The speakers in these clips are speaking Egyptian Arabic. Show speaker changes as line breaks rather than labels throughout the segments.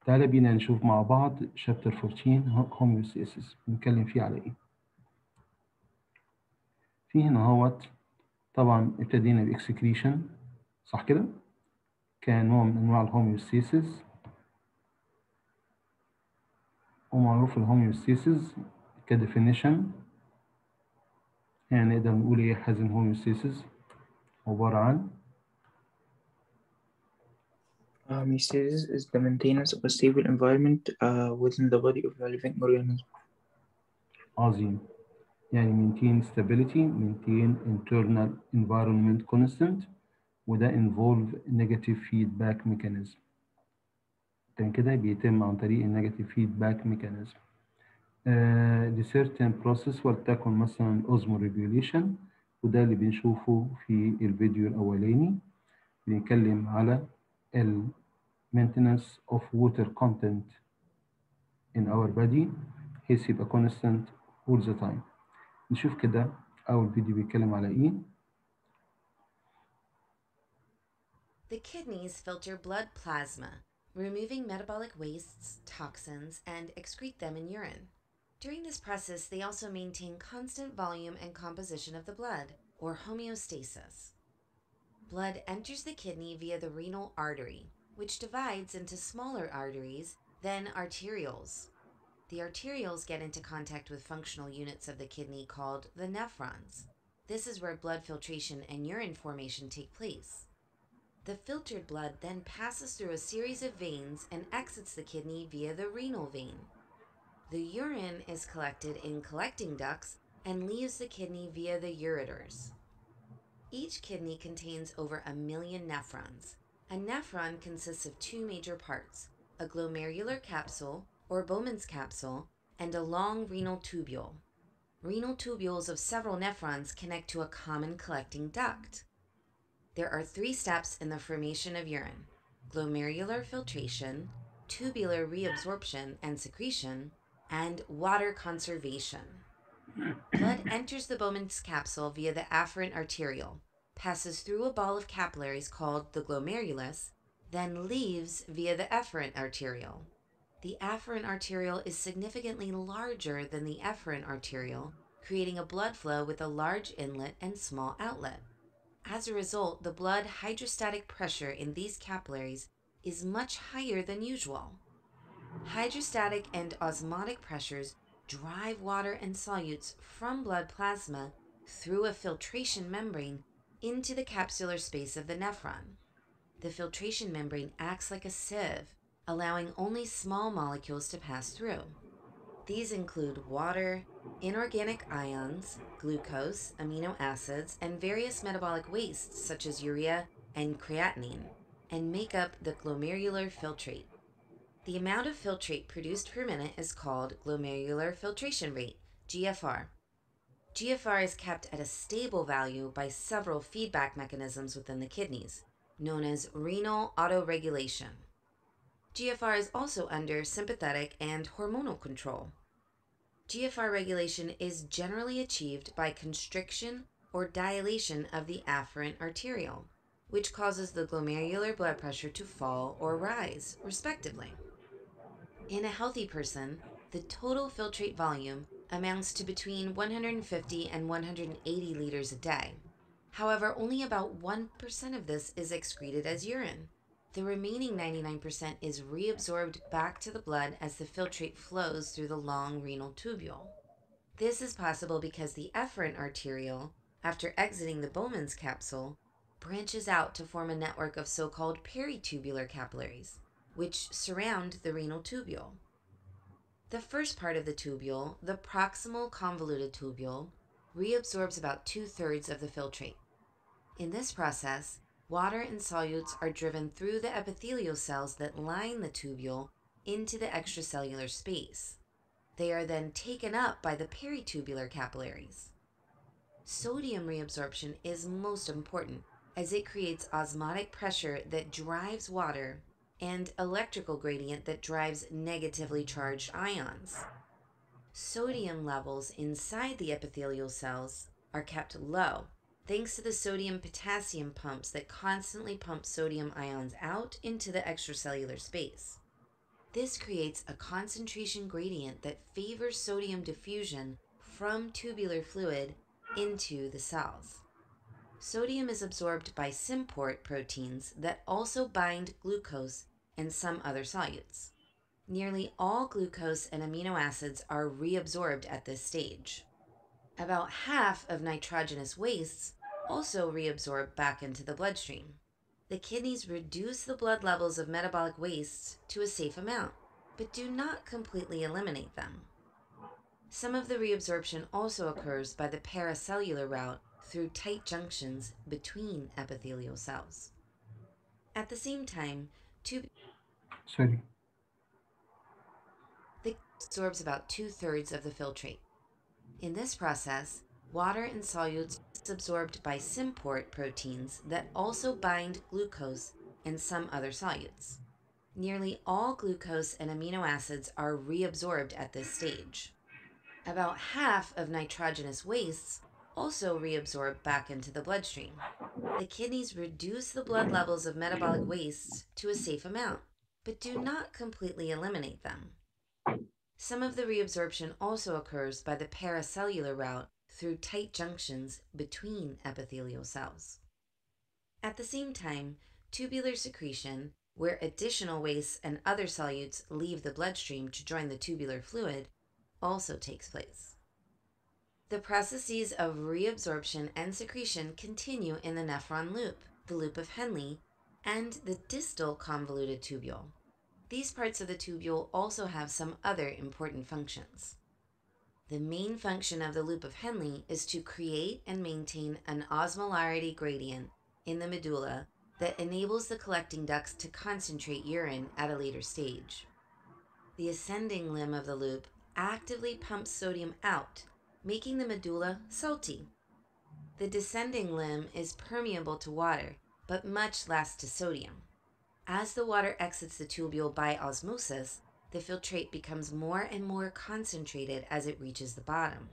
تعالى بينا نشوف مع بعض شابتر 14 homeostasis بنتكلم فيه على ايه في هنا اهوت طبعا ابتدينا باكسكريشن صح كده كان نوع من انواع الهوميوستاسيس ومعروف الهوميوستاسيس كديفينيشن يعني نقدر نقول ايه حازم هوميوستاسيس عبارة عن
Homeostasis is the maintenance of a stable environment uh, within the body of a living organism.
عظيم يعني maintain stability maintain internal environment constant وده involve negative feedback mechanism كان كده بيتم عن طريق النيجاتيف فيدباك ميكانيزم دي certain process ولتكن مثلا osmoregulation وده اللي بنشوفه في الفيديو الأولاني بنتكلم على ال maintenance of water content in our body بحيث يبقى constant all the time نشوف كده أول فيديو بيتكلم على إيه
The kidneys filter blood plasma, removing metabolic wastes, toxins, and excrete them in urine. During this process, they also maintain constant volume and composition of the blood, or homeostasis. Blood enters the kidney via the renal artery, which divides into smaller arteries, then arterioles. The arterioles get into contact with functional units of the kidney called the nephrons. This is where blood filtration and urine formation take place. The filtered blood then passes through a series of veins and exits the kidney via the renal vein. The urine is collected in collecting ducts and leaves the kidney via the ureters. Each kidney contains over a million nephrons. A nephron consists of two major parts a glomerular capsule, or Bowman's capsule, and a long renal tubule. Renal tubules of several nephrons connect to a common collecting duct. There are three steps in the formation of urine glomerular filtration, tubular reabsorption and secretion, and water conservation. Blood enters the Bowman's capsule via the afferent arteriole, passes through a ball of capillaries called the glomerulus, then leaves via the efferent arteriole. The afferent arteriole is significantly larger than the efferent arteriole, creating a blood flow with a large inlet and small outlet. As a result, the blood hydrostatic pressure in these capillaries is much higher than usual. Hydrostatic and osmotic pressures drive water and solutes from blood plasma through a filtration membrane into the capsular space of the nephron. The filtration membrane acts like a sieve, allowing only small molecules to pass through. These include water, inorganic ions, glucose, amino acids, and various metabolic wastes such as urea and creatinine, and make up the glomerular filtrate. The amount of filtrate produced per minute is called glomerular filtration rate, GFR. GFR is kept at a stable value by several feedback mechanisms within the kidneys, known as renal autoregulation. GFR is also under sympathetic and hormonal control. GFR regulation is generally achieved by constriction or dilation of the afferent arteriole, which causes the glomerular blood pressure to fall or rise, respectively. In a healthy person, the total filtrate volume amounts to between 150 and 180 liters a day. However, only about 1% of this is excreted as urine. The remaining 99% is reabsorbed back to the blood as the filtrate flows through the long renal tubule. This is possible because the efferent arteriole, after exiting the Bowman's capsule, branches out to form a network of so called peritubular capillaries, which surround the renal tubule. The first part of the tubule, the proximal convoluted tubule, reabsorbs about two thirds of the filtrate. In this process, water and solutes are driven through the epithelial cells that line the tubule into the extracellular space. They are then taken up by the peritubular capillaries. Sodium reabsorption is most important as it creates osmotic pressure that drives water and electrical gradient that drives negatively charged ions. Sodium levels inside the epithelial cells are kept low thanks to the sodium potassium pumps that constantly pump sodium ions out into the extracellular space. This creates a concentration gradient that favors sodium diffusion from tubular fluid into the cells. Sodium is absorbed by symport proteins that also bind glucose and some other solutes. Nearly all glucose and amino acids are reabsorbed at this stage. About half of nitrogenous wastes also reabsorb back into the bloodstream. The kidneys reduce the blood levels of metabolic wastes to a safe amount, but do not completely eliminate them. Some of the reabsorption also occurs by the paracellular route through tight junctions between epithelial cells. At the same time, tube
Sorry.
the absorbs about two thirds of the filtrate. In this process, water and solutes is absorbed by symport proteins that also bind glucose and some other solutes. Nearly all glucose and amino acids are reabsorbed at this stage. About half of nitrogenous wastes also reabsorb back into the bloodstream. The kidneys reduce the blood levels of metabolic wastes to a safe amount, but do not completely eliminate them. Some of the reabsorption also occurs by the paracellular route through tight junctions between epithelial cells. At the same time, tubular secretion, where additional wastes and other solutes leave the bloodstream to join the tubular fluid, also takes place. The processes of reabsorption and secretion continue in the nephron loop, the loop of Henle, and the distal convoluted tubule. These parts of the tubule also have some other important functions. The main function of the loop of Henle is to create and maintain an osmolarity gradient in the medulla that enables the collecting ducts to concentrate urine at a later stage. The ascending limb of the loop actively pumps sodium out, making the medulla salty. The descending limb is permeable to water, but much less to sodium. As the water exits the tubule by osmosis, the filtrate becomes more and more concentrated as it reaches the bottom.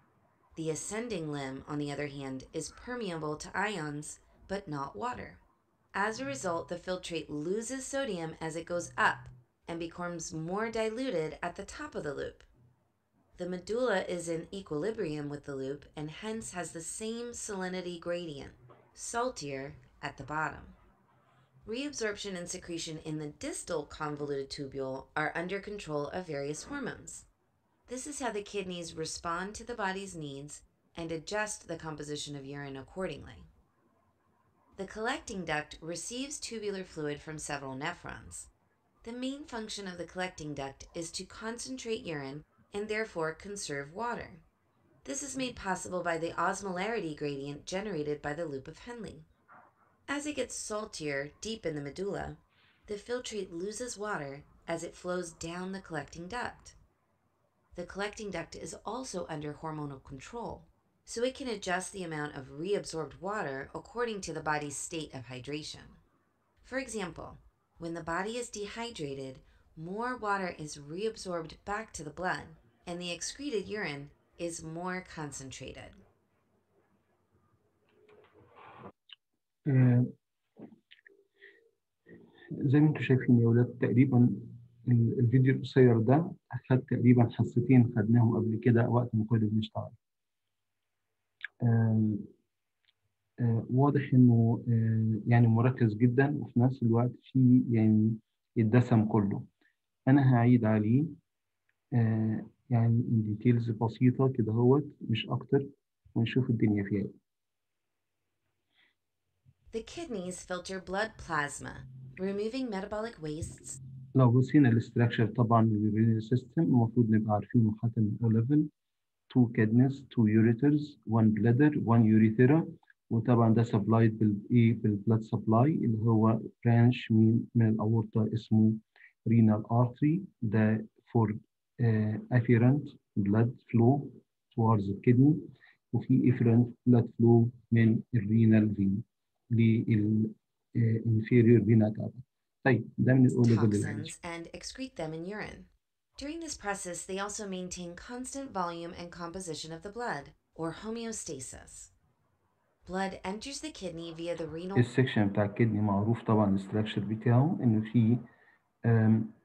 The ascending limb, on the other hand, is permeable to ions, but not water. As a result, the filtrate loses sodium as it goes up and becomes more diluted at the top of the loop. The medulla is in equilibrium with the loop and hence has the same salinity gradient, saltier at the bottom. Reabsorption and secretion in the distal convoluted tubule are under control of various hormones. This is how the kidneys respond to the body's needs and adjust the composition of urine accordingly. The collecting duct receives tubular fluid from several nephrons. The main function of the collecting duct is to concentrate urine and therefore conserve water. This is made possible by the osmolarity gradient generated by the loop of Henle. As it gets saltier deep in the medulla, the filtrate loses water as it flows down the collecting duct. The collecting duct is also under hormonal control, so it can adjust the amount of reabsorbed water according to the body's state of hydration. For example, when the body is dehydrated, more water is reabsorbed back to the blood, and the excreted urine is more concentrated.
آه، زي ما انتم شايفين يا ولاد تقريبا ال- الفيديو القصير ده خد تقريبا حصتين خدناهم قبل كده وقت ما كنا بنشتغل آه، آه، واضح انه آه، يعني مركز جدا وفي نفس الوقت في يعني الدسم كله انا هعيد عليه آه، يعني ديتيلز بسيطة كده هوت مش اكتر ونشوف الدنيا فيها ايه
The kidneys filter blood plasma, removing metabolic wastes
لو بصينا الاستراكشر طبعا للرينال سيستم المفروض نبقى عارفينه حتى من او ليفل 2 kidneys 2 ureters 1 bladder 1 urethra وطبعا ده سبلايد بالايه بالبلاد سبلاي اللي هو برانش من من الاورطه اسمه renal artery ده for uh, afferent blood flow towards the kidney وفي efferent blood flow من الرينال vein لل uh, inferior vena cava طيب ده من الاو ليفل
toxins and excrete them in urine. During this process, they also maintain constant volume and composition of the blood, or homeostasis. Blood enters the kidney via the renal
السكشن بتاع الكدني معروف طبعا الاستراكشر بتاعه انه في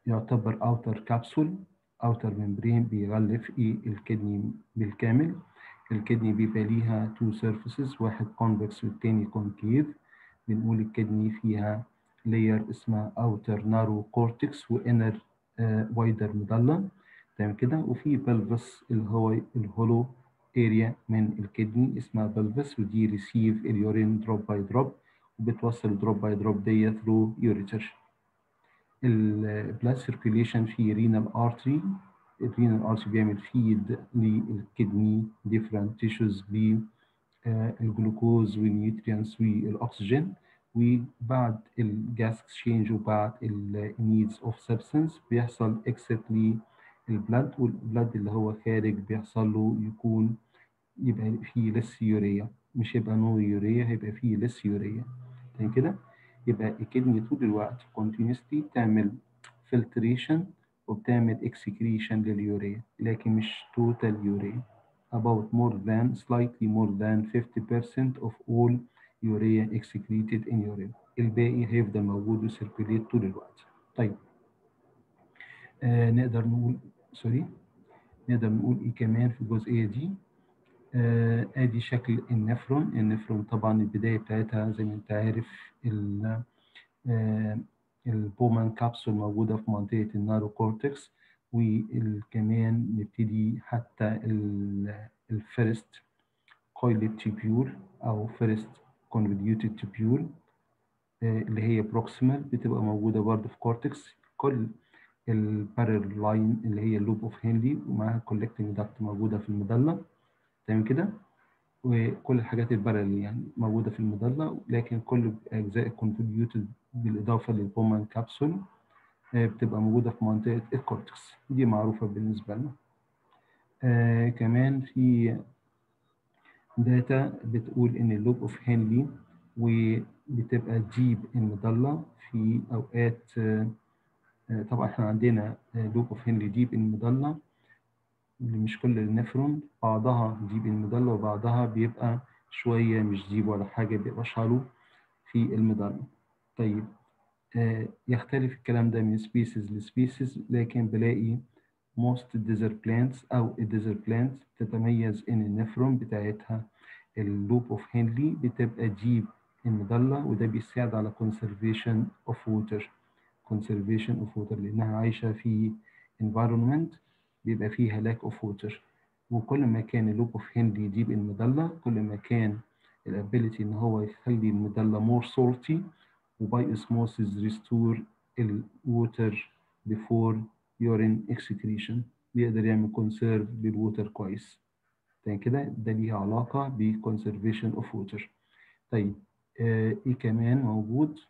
يعتبر outer capsule outer membrane بيغلف ايه الكدني بالكامل الكدني بيبقى ليها two surfaces واحد convex والتاني concave بنقول الكدني فيها layer اسمها outer narrow cortex و inner uh, wider medulla تمام كده وفي pelvis اللي هو الهولو اريا من الكدني اسمها pelvis ودي receive اليورين drop by drop وبتوصل drop by drop دي through ureter البلاد سيركيليشن في رينال ارتري الرينال ارتري بيعمل فيد للكدني different tissues بالجلوكوز والنيوتريانس والاكسجين وبعد الجاس اكسشينج وبعد النيدز اوف سبستنس بيحصل اكسيت للبلاد والبلاد اللي هو خارج بيحصل له يكون يبقى فيه لس يوريا مش يبقى نو يوريا هيبقى فيه لس يوريا تاني كده يبقى الكدني طول الوقت continuously تعمل filtration وبتعمل excretion لليوريا لكن مش total urea about more than slightly more than 50% of all urea excreted in urine الباقي هيفضل موجود وسيركوليت طول الوقت طيب آه نقدر نقول سوري نقدر نقول ايه كمان في الجزئيه دي آه ادي شكل النفرون النفرون طبعا البدايه بتاعتها زي ما انت عارف آه البومان كابسول موجوده في منطقه النارو كورتكس وكمان نبتدي حتى الفيرست كويلت تيبيول او فيرست كونفوليوتد تيبيول اللي هي بروكسيمال بتبقى موجوده برضه في كورتكس كل البارل لاين اللي هي اللوب اوف هنلي ومعاها كولكتنج داكت موجوده في المظله تمام كده وكل الحاجات البارل يعني موجوده في المظله لكن كل اجزاء الكونفوليوتد بالاضافه للبومان كابسول بتبقى موجوده في منطقه الكورتكس دي معروفه بالنسبه لنا آه كمان في داتا بتقول ان اللوب اوف هنلي وبتبقى ديب المظله في اوقات آه طبعا احنا عندنا لوب اوف هنلي ديب المظله اللي مش كل النفرون بعضها ديب المظله وبعضها بيبقى شويه مش ديب ولا حاجه بيبقى شالو في المظله طيب آه يختلف الكلام ده من سبيسيز لسبيسيز لكن بلاقي most desert plants أو الديزرت plants تتميز إن النفرون بتاعتها اللوب اوف هنلي بتبقى ديب المظلة وده بيساعد على conservation of water conservation of water لأنها عايشة في environment بيبقى فيها lack of water وكل ما كان اللوب اوف هنلي ديب المظلة كل ما كان الابيليتي إن هو يخلي المظلة more salty وباي اسموسيس ريستور الووتر بيفور يورين اكسكريشن بيقدر يعمل كونسيرف للووتر كويس تاني كده ده ليها علاقة بكونسرفيشن اوف ووتر طيب آه ايه كمان موجود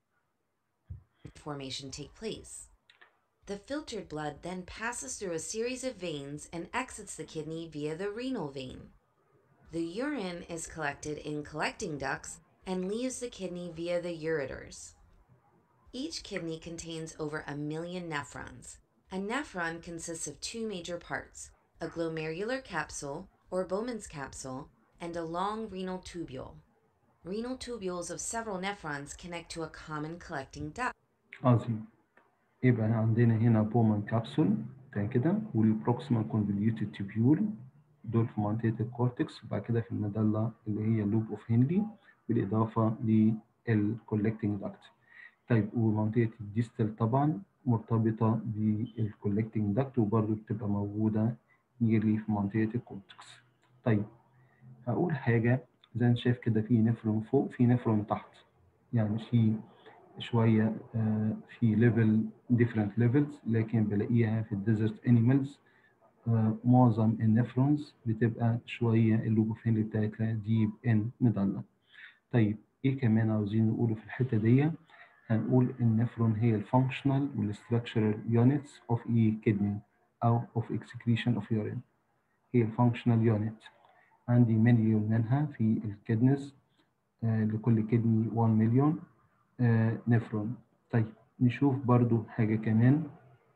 formation take place. The filtered blood then passes through a series of veins and exits the kidney via the renal vein. The urine is collected in collecting ducts and leaves the kidney via the ureters. Each kidney contains over a million nephrons. A nephron consists of two major parts a glomerular capsule, or Bowman's capsule, and a long renal tubule. Renal tubules of several nephrons connect to a common collecting duct.
عظيم يبقى عندنا هنا بومان كابسول تاني كده والبروكسيمال كونفوليوتد تيبيول دول في منطقة الكورتكس وبعد كده في المدلة اللي هي لوب اوف هنلي بالإضافة للكولكتنج داكت طيب ومنطقة الديستال طبعا مرتبطة بالكولكتنج داكت وبرضه بتبقى موجودة نيرلي في منطقة الكورتكس طيب هقول حاجة زي ما شايف كده في نفرون فوق في نفرون تحت يعني في شوية آه في ليفل different levels لكن بلاقيها في الديزرت انيمالز آه معظم النفرونز بتبقى شوية اللوبوفين بتاعتها ديب ان مضلة طيب ايه كمان عاوزين نقوله في الحتة دي هنقول النفرون هي الفانكشنال والستراكشرال يونتس اوف اي كدني او اوف اكسكريشن اوف يورين هي الفانكشنال يونت عندي مليون منها في الكدنز آه لكل كدني 1 مليون آه نفرون طيب نشوف برضو حاجة كمان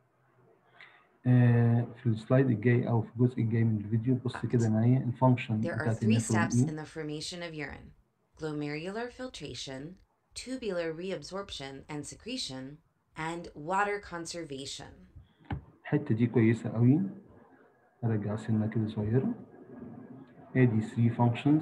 آه في السلايد الجاي أو في الجزء الجاي من الفيديو بص كده معايا الفانكشن
There are
بتاعت
three
النفرون
steps
إيه
in the formation of urine glomerular filtration, tubular reabsorption and secretion, and water conservation.
الحتة دي كويسة قوي أرجع سنة كده صغيرة ادي 3 functions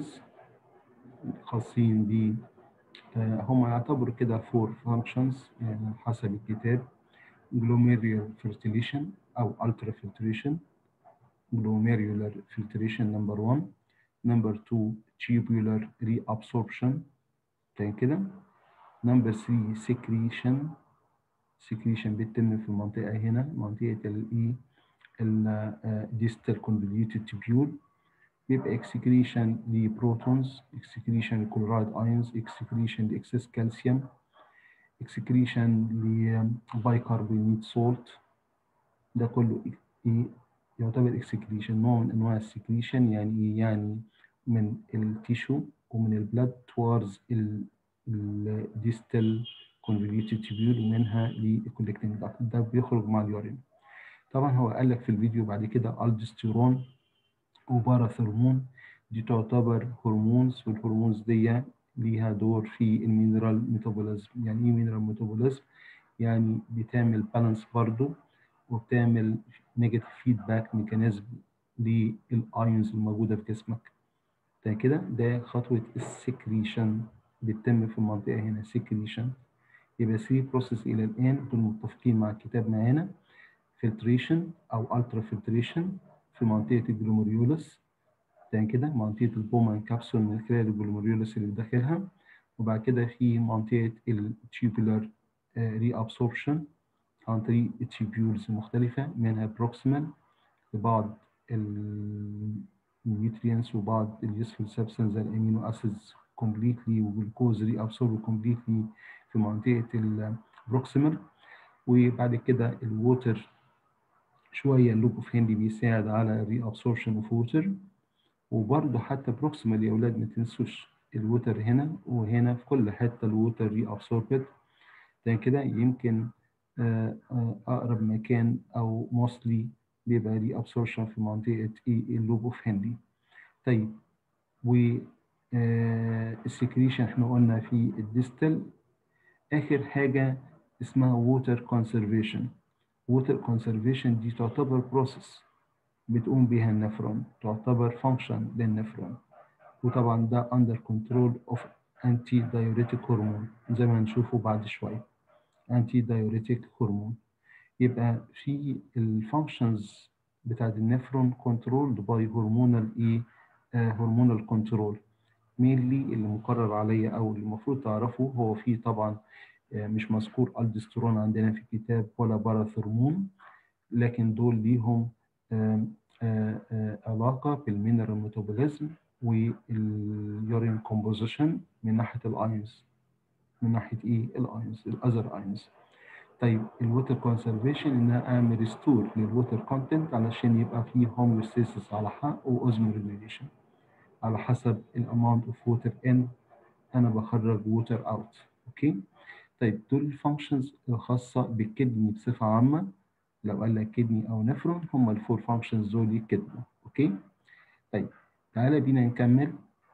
خاصين ب آه، هم يعتبروا كده 4 functions يعني حسب الكتاب glomerular filtration أو ultrafiltration glomerular filtration number 1 number 2 tubular reabsorption تاني كده number 3 secretion secretion بتتم في المنطقة هنا منطقة ال E ال distal convoluted tubule بيبقى excretion لبروتونز excretion لكلورايد ions excretion لإكسس كالسيوم excretion لبايكربونات salt ده كله إيه يعتبر excretion نوع من أنواع السكريشن يعني إيه يعني من التيشو ومن البلاد towards الديستال convoluted tubule ومنها للكولكتنج duct ده بيخرج مع اليورين طبعا هو قال لك في الفيديو بعد كده الدستيرون وباراثرمون دي تعتبر هرمونز والهرمونز دي ليها دور في المينرال ميتابوليزم يعني ايه مينرال ميتابوليزم يعني بتعمل بالانس برضو وبتعمل نيجاتيف فيدباك ميكانيزم للايونز الموجوده في جسمك ده كده ده خطوه السكريشن بتتم في المنطقه هنا سكريشن يبقى 3 بروسيس الى الان دول متفقين مع الكتاب معانا فلتريشن او الترا فلتريشن في منطقه الجلوميريولس تاني كده منطقه البومان كابسول من خلال الجلوميريولس اللي داخلها وبعد كده في منطقه التيوبولار ري ابسوربشن عن طريق التيوبولز المختلفه منها بروكسيمال لبعض النيوترينز وبعض اليوسفول سبستانس زي الامينو اسيدز كومبليتلي والجلوكوز ري ابسورب كومبليتلي في منطقه البروكسيمال وبعد كده الووتر شويه اللوب اوف هندي بيساعد على الري ابسوربشن اوف ووتر وبرده حتى بروكسيمال يا اولاد ما تنسوش الووتر هنا وهنا في كل حته الووتر ري ابسوربد ده كده يمكن اقرب مكان او موستلي بيبقى ري ابسوربشن في منطقه ايه اللوب اوف هندي طيب و السكريشن احنا قلنا في الديستال اخر حاجه اسمها ووتر كونسرفيشن ووتر كونسرفيشن دي تعتبر بروسيس بتقوم بها النفرون تعتبر فانكشن للنفرون وطبعا ده اندر كنترول اوف انتي دايوريتيك هرمون زي ما هنشوفه بعد شويه انتي دايوريتيك هرمون يبقى في الفانكشنز بتاعت النفرون كنترولد باي هرمونال ايه هرمونال كنترول مينلي اللي مقرر عليا او اللي المفروض تعرفه هو في طبعا مش مذكور الدسترون عندنا في الكتاب ولا باراثرمون لكن دول ليهم آآ آآ علاقة بالمينرال ميتابوليزم واليورين كومبوزيشن من ناحية الايونز من ناحية ايه الايونز الاذر ايونز طيب الووتر كونسرفيشن ان انا اعمل ريستور للووتر كونتنت علشان يبقى فيه هوميوستاسيس على حق واوزمو ريجوليشن على حسب الاماونت اوف ووتر ان انا بخرج ووتر اوت اوكي طيب دول الفانكشنز الخاصه بالكدني بصفه عامه لو قال لك كدني او نفرون هم الفور فانكشنز دول الكدني اوكي طيب تعالى بينا نكمل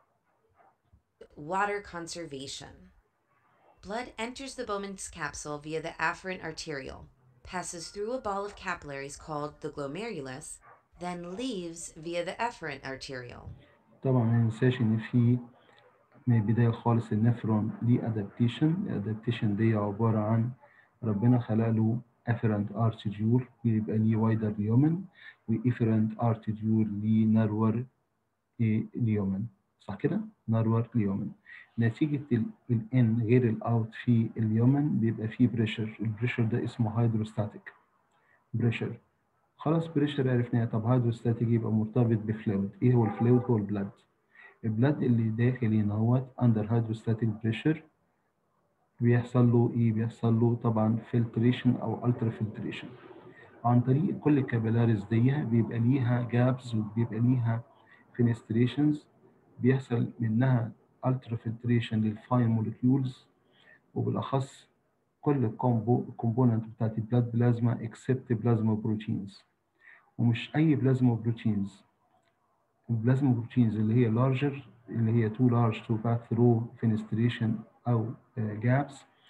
Water conservation. Blood enters the Bowman's capsule via the afferent arteriole, passes through a ball of capillaries called the glomerulus, then leaves via the efferent arteriole.
طبعا ما ننساش ان في من البدايه خالص النفرون ليه ادابتيشن الادابتيشن دي عباره عن ربنا خلق له افرنت ارتيديول بيبقى ليه وايدر ليومن وافرنت ارتيديول ليه نارور ليومن صح كده؟ نارور ليومن نتيجة الان غير الاوت في اليومن بيبقى فيه بريشر البريشر ده اسمه هيدروستاتيك بريشر خلاص بريشر عرفناه طب هيدروستاتيك يبقى مرتبط بفلويد ايه هو الفلويد هو البلاد البلاد اللي داخل هنا اهوت اندر هيدروستاتيك بريشر بيحصل له ايه بيحصل له طبعا فلتريشن او الترا فلتريشن عن طريق كل الكابيلاريز دي بيبقى ليها جابز وبيبقى ليها فينستريشنز بيحصل منها الترا فلتريشن للفاين مولكيولز وبالاخص كل الكومبوننت بتاعت البلاد بلازما اكسبت بلازما بروتينز ومش اي بلازما بروتينز البلازما بروتينز اللي هي لارجر اللي هي تو لارج تو باث ثرو فينستريشن او جابس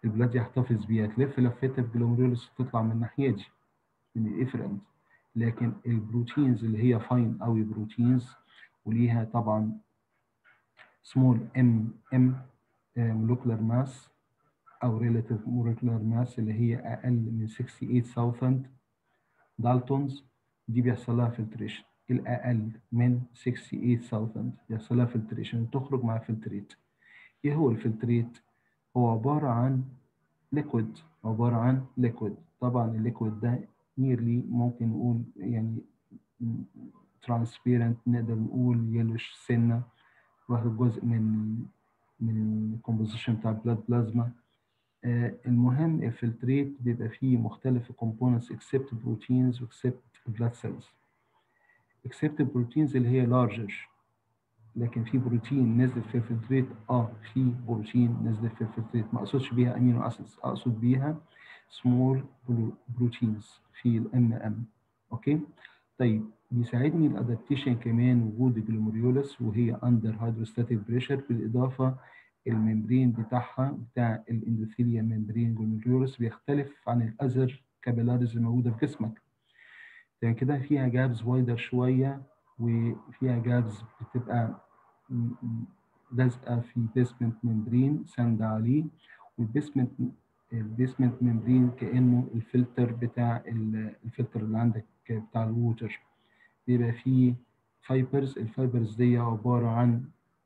البلاد يحتفظ بيها تلف لفتها في جلوميرولس وتطلع من الناحيه دي من الافرنت لكن البروتينز اللي هي فاين قوي بروتينز وليها طبعا سمول ام ام مولكولار ماس او ريلاتيف مولكولار ماس اللي هي اقل من 68000 دالتونز دي بيحصل لها فلتريشن الاقل من 68000 بيحصل لها فلتريشن تخرج مع فلتريت ايه هو الفلتريت هو عباره عن ليكويد عباره عن ليكويد طبعا الليكويد ده نيرلي ممكن نقول يعني ترانسبيرنت نقدر نقول يلوش سنه واخد جزء من من الكومبوزيشن بتاع البلاد بلازما آه المهم الفلتريت بيبقى فيه مختلف الكومبوننتس اكسبت بروتينز واكسبت بلاد سيلز اكسبت بروتينز اللي هي لارجر لكن في بروتين نزل في الفلتريت اه في بروتين نزل في الفلتريت ما اقصدش بيها امينو اسيدز اقصد بيها سمول بروتينز في الام ام اوكي طيب بيساعدني الادابتيشن كمان وجود الجلوميريولس وهي اندر هيدروستاتيك بريشر بالاضافه الممبرين بتاعها بتاع الاندوثيليا ممبرين جلوميريولس بيختلف عن الاذر كابيلاريز الموجوده في جسمك يعني كده فيها جابز وايدر شويه وفيها جابز بتبقى لازقه في بيسمنت ممبرين ساند عليه والبيسمنت البيسمنت ممبرين كانه الفلتر بتاع الفلتر اللي عندك بتاع الووتر بيبقى فيه فايبرز الفايبرز دي عباره عن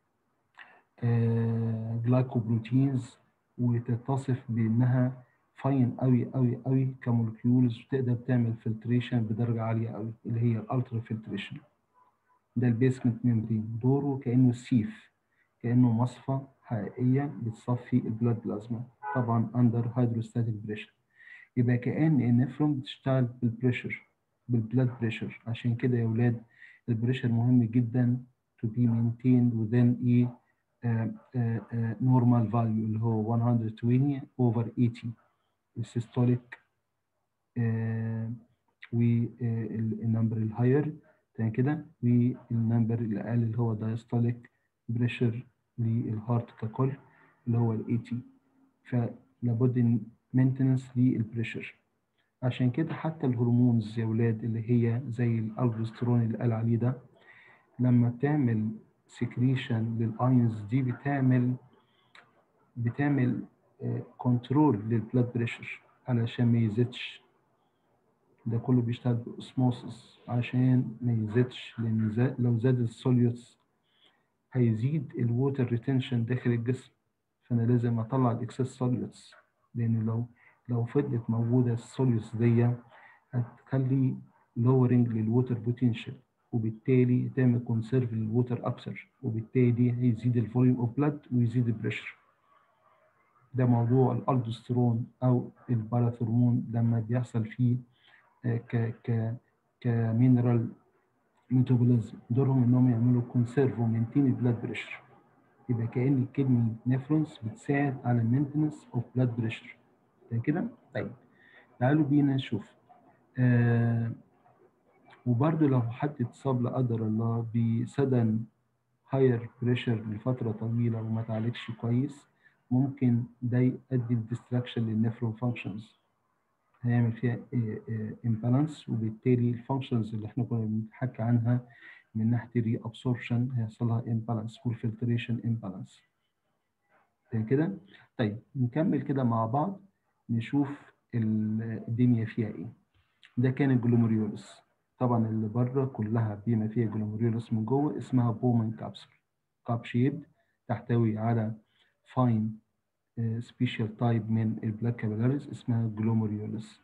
جلايكوبروتينز وتتصف بانها فاين قوي قوي قوي كمولكيولز وتقدر تعمل فلتريشن بدرجه عاليه قوي اللي هي الالترا فلتريشن ده البيسمنت ممبرين دوره كانه سيف كانه مصفى حقيقيه بتصفي البلاد بلازما طبعا اندر هيدروستاتيك بريشر يبقى كان النفرون بتشتغل بالبريشر بالبلاد بريشر عشان كده يا ولاد البريشر مهم جدا to be maintained within a uh, uh, uh, normal value اللي هو 120 over 80 السيستوليك والنمبر الهاير تاني كده والنمبر الاقل اللي هو دايستوليك بريشر للهارت ككل اللي هو ال 80 فلابد مينتنس للبريشر عشان كده حتى الهرمونز يا ولاد اللي هي زي الالبسترون اللي قال عليه ده لما بتعمل سكريشن للايونز دي بتعمل بتعمل كنترول للبلاد بريشر علشان ما يزيدش ده كله بيشتغل باسموسس عشان ما يزيدش لان زاد لو زاد السوليوتس هيزيد الووتر ريتنشن داخل الجسم فانا لازم اطلع الاكسس سوليوتس لان لو لو فضلت موجوده السوليوتس دي هتخلي لورنج للووتر بوتنشال وبالتالي تعمل كونسيرف للووتر اكثر وبالتالي هيزيد الفوليوم اوف بلاد ويزيد البريشر ده موضوع الالدوسترون او الباراثرمون لما بيحصل فيه ك ك كمينرال ميتابوليزم دورهم انهم يعملوا كونسيرف ومينتين البلاد بريشر يبقى كان الكدني نيفرونز بتساعد على المينتنس اوف بلاد بريشر ده كده طيب تعالوا بينا نشوف آه وبرده لو حد اتصاب لا قدر الله بسدن هاير بريشر لفتره طويله وما تعالجش كويس ممكن ده يؤدي لديستراكشن للنفرون فانكشنز هيعمل فيها امبالانس وبالتالي الفانكشنز اللي احنا كنا بنحكي عنها من ناحيه الري ابسوربشن هيحصل لها امبالانس والفلتريشن امبالانس كده طيب نكمل كده مع بعض نشوف الدنيا فيها ايه ده كان الجلوميريولس طبعا اللي بره كلها بما فيها جلوميريولس من جوه اسمها بومان كابسول كاب شيب تحتوي على فاين سبيشال تايب من البلاك كابيلاريز اسمها جلوميريولس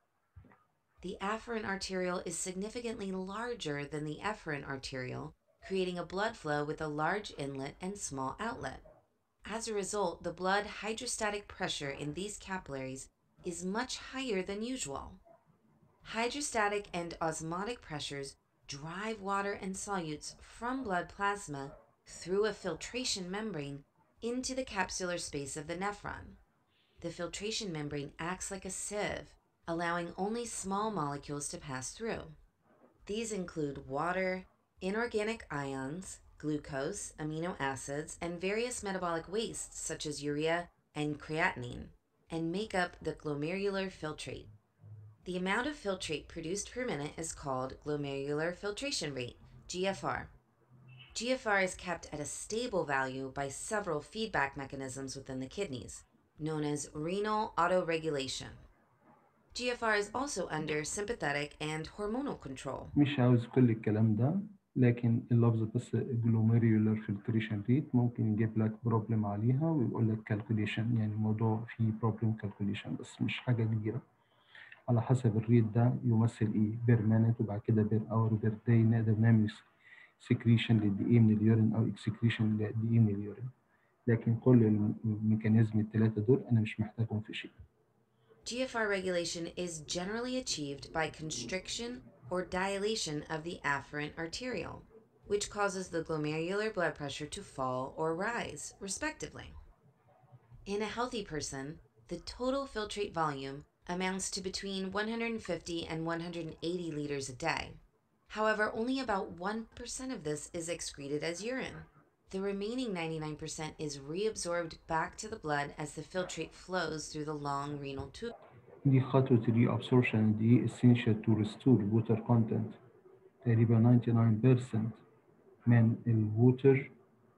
The afferent arteriole is significantly larger than the efferent arteriole, creating a blood flow with a large inlet and small outlet. As a result, the blood hydrostatic pressure in these capillaries is much higher than usual. Hydrostatic and osmotic pressures drive water and solutes from blood plasma through a filtration membrane into the capsular space of the nephron. The filtration membrane acts like a sieve, allowing only small molecules to pass through. These include water, inorganic ions, glucose, amino acids, and various metabolic wastes such as urea and creatinine. and make up the glomerular filtrate. The amount of filtrate produced per minute is called glomerular filtration rate, GFR. GFR is kept at a stable value by several feedback mechanisms within the kidneys, known as renal autoregulation. GFR is also under sympathetic and hormonal control.
مش عاوز كل الكلام ده لكن اللفظ بس glomerular filtration rate ممكن يجيب لك بروبلم عليها ويقول لك calculation يعني الموضوع فيه problem calculation بس مش حاجة كبيرة على حسب الريت ده يمثل ايه بير مينت وبعد كده بير اور بير داي نقدر نعمل سكريشن لقد ايه من اليورين او اكسكريشن لقد ايه من اليورين لكن كل الميكانيزم الثلاثة دول انا مش محتاجهم في شيء
GFR regulation is generally achieved by constriction or dilation of the afferent arteriole, which causes the glomerular blood pressure to fall or rise, respectively. In a healthy person, the total filtrate volume amounts to between 150 and 180 liters a day. However, only about 1% of this is excreted as urine. The remaining 99% is reabsorbed back to the blood as the filtrate flows through the long renal tube.
دي خطوة الري absorption دي essential to restore water content تقريبا 99% من الووتر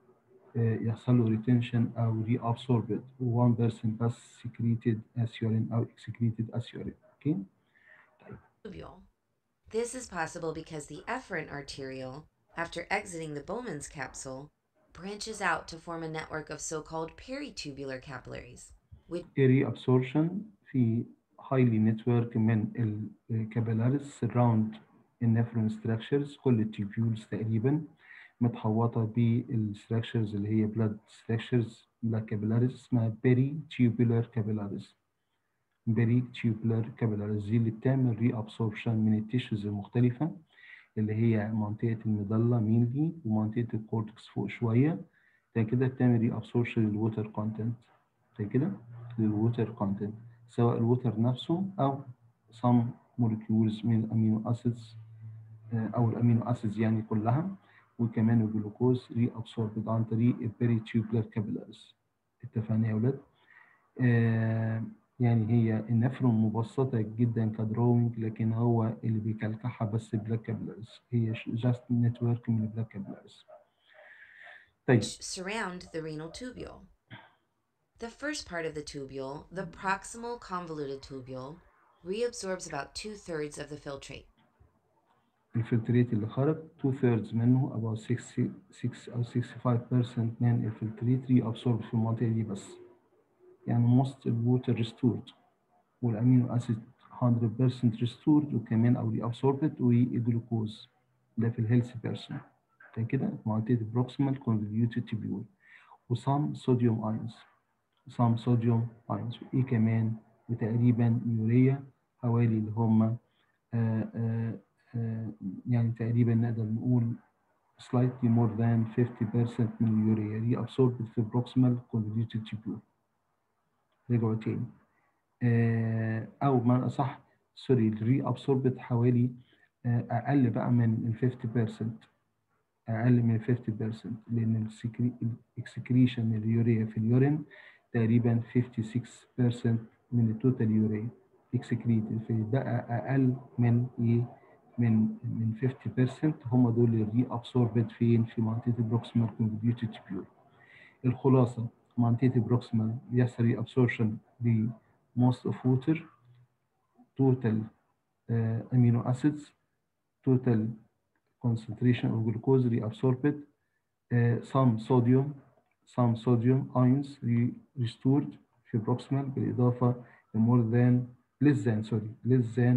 يحصل له retention أو reabsorbed و 1% بس secreted as urine أو excreted as urine. Okay?
tubule. This is possible because the efferent arteriole, after exiting the Bowman's capsule, branches out to form a network of so-called peritubular capillaries, which
ري absorption في highly network من الكابيلاريز surround النفرون structures كل التيبيولز تقريبا متحوطة بالستراكشرز اللي هي blood structures blood capillaries اسمها peritubular capillaries peritubular capillaries دي اللي بتعمل ري absorption من التيشوز المختلفة اللي هي منطقة المظلة مينلي ومنطقة الكورتكس فوق شوية ده كده بتعمل ري absorption للووتر كونتنت ده كده للووتر كونتنت سواء الووتر نفسه أو some molecules من الأمينو أسيدز أو الأمينو أسيدز يعني كلها وكمان الجلوكوز ري absorbed عن طريق البريتيوبلر كابيلاريز اتفقنا يا ولاد؟ آه يعني هي النفرون مبسطة جدا كدروينج لكن هو اللي بيكلكعها بس بلاك كابيلاريز هي جاست نتورك من البلاك كابيلاريز طيب
surround the renal tubule. The first part of the tubule, the proximal convoluted tubule, reabsorbs about two thirds of the filtrate.
الفلتريت اللي خرج 2 thirds منه about 6 6 أو 65% من الفلتريت ري absorbed في المنطقة دي بس يعني most الووتر restored والأمينو أسيد 100% restored وكمان أو ري absorbed والجلوكوز ده في الهيلثي بيرسون ده كده منطقة proximal convoluted tubule وسام صوديوم ايونز سام صوديوم ايونز وايه كمان وتقريبا يوريا حوالي اللي هم آه آه آه يعني تقريبا نقدر نقول slightly more than 50% من اليوريا دي absorbed في proximal convoluted tubule رجعوا تاني آه او ما اصح سوري الري absorbed حوالي آه اقل بقى من ال 50% اقل من 50% لان الاكسكريشن اليوريا في اليورين تقريبا 56% من التوتال يوريا اكسكريتد فبقى اقل من ايه من من 50% هم دول اللي ري ابسوربد فين في منطقه البروكسيمال كونفوليوتد تيبيول الخلاصه منطقه البروكسيمال بيحصل ري ابسوربشن ب most of water total uh, amino acids total concentration of glucose reabsorbed, uh, some sodium, some sodium ions re restored في proximal بالإضافة ل more than less than sorry less than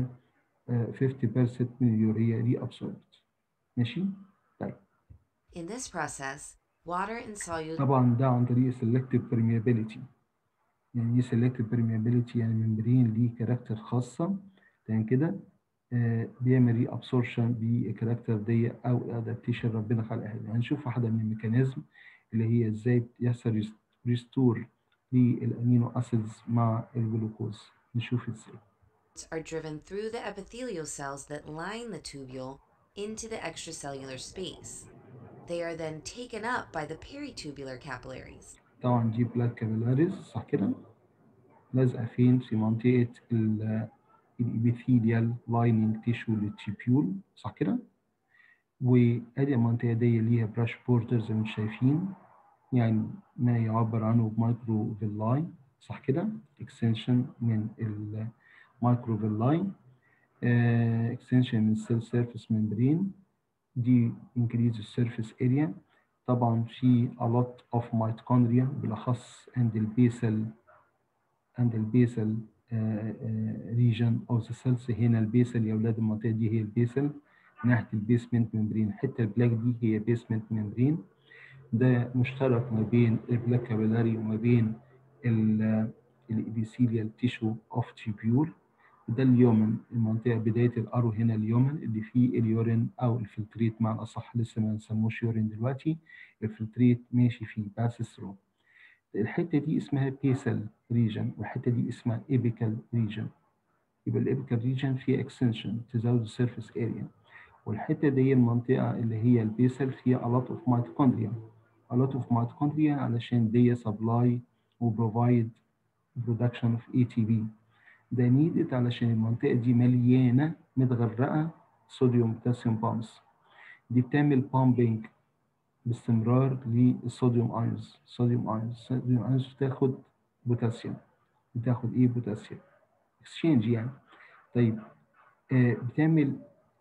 uh, 50% من اليوريا reabsorbed ماشي؟ طيب
In this process, water insoluble
طبعا ده عن طريق selective permeability يعني ايه selective permeability يعني ممبرين ليه كاركتر خاصة تمام كده آه بيعمل ري ابسورشن بالكاركتر دي او ادابتيشن ربنا خلقها لنا هنشوف واحده من الميكانيزم اللي هي ازاي يحصل ريستور للامينو اسيدز مع الجلوكوز نشوف ازاي
are driven through the epithelial cells that line the tubule into the extracellular space. They are then taken up by the peritubular capillaries.
طبعا دي بلاك كابيلاريز صح كده لازقه فين في منطقه الابيثيليال لايننج تيشو للتيبيول صح كده وادي المنطقه دي ليها براش بوردر زي ما انتم شايفين يعني ما يعبر عنه بمايكرو فيلاي صح كده اكستنشن من المايكرو فيلاي اكستنشن من السيل سيرفيس ممبرين دي increase the surface area طبعا في a lot of mitochondria بالاخص عند البيسل عند البيسل region of the cells هنا البيسل يا اولاد المنطقه دي هي البيسل ناحيه البيسمنت ممبرين الحته البلاك دي هي بيسمنت ممبرين ده مشترك ما بين البلاك كابيلاري وما بين الابيثيليال تيشو اوف تيبيول ده اليومن المنطقه بدايه الارو هنا اليومن اللي فيه اليورين او الفلتريت مع الاصح لسه ما نسموش يورين دلوقتي الفلتريت ماشي فيه باسس ثرو الحته دي اسمها بيسل ريجن والحته دي اسمها ايبيكال ريجن يبقى الابيكال ريجن فيه اكستنشن تزود السيرفيس اريا والحته دي المنطقه اللي هي البيسل فيها a lot of mitochondria a lot of mitochondria علشان دي supply وبروفايد production of ATP ده نيدد علشان المنطقه دي مليانه متغرقه صوديوم بوتاسيوم بامبس دي بتعمل بامبنج باستمرار للصوديوم ايونز صوديوم ايونز الصوديوم ايونز بتاخد بوتاسيوم بتاخد ايه بوتاسيوم اكسشينج يعني طيب آه بتعمل